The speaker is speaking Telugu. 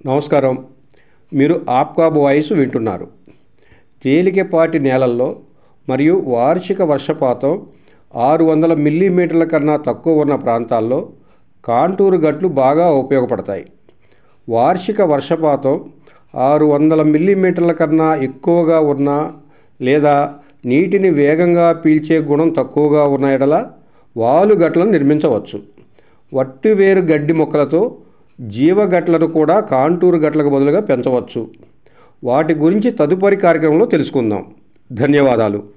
నమస్కారం మీరు ఆప్కాబ్ వాయిస్ వింటున్నారు తేలికపాటి నేలల్లో మరియు వార్షిక వర్షపాతం ఆరు వందల మిల్లీమీటర్ల కన్నా తక్కువ ఉన్న ప్రాంతాల్లో కాంటూరు గట్లు బాగా ఉపయోగపడతాయి వార్షిక వర్షపాతం ఆరు వందల మిల్లీమీటర్ల కన్నా ఎక్కువగా ఉన్న లేదా నీటిని వేగంగా పీల్చే గుణం తక్కువగా ఉన్న ఎడల వాలుగట్లను నిర్మించవచ్చు వట్టివేరు గడ్డి మొక్కలతో జీవగట్లను కూడా కాంటూరు గట్లకు బదులుగా పెంచవచ్చు వాటి గురించి తదుపరి కార్యక్రమంలో తెలుసుకుందాం ధన్యవాదాలు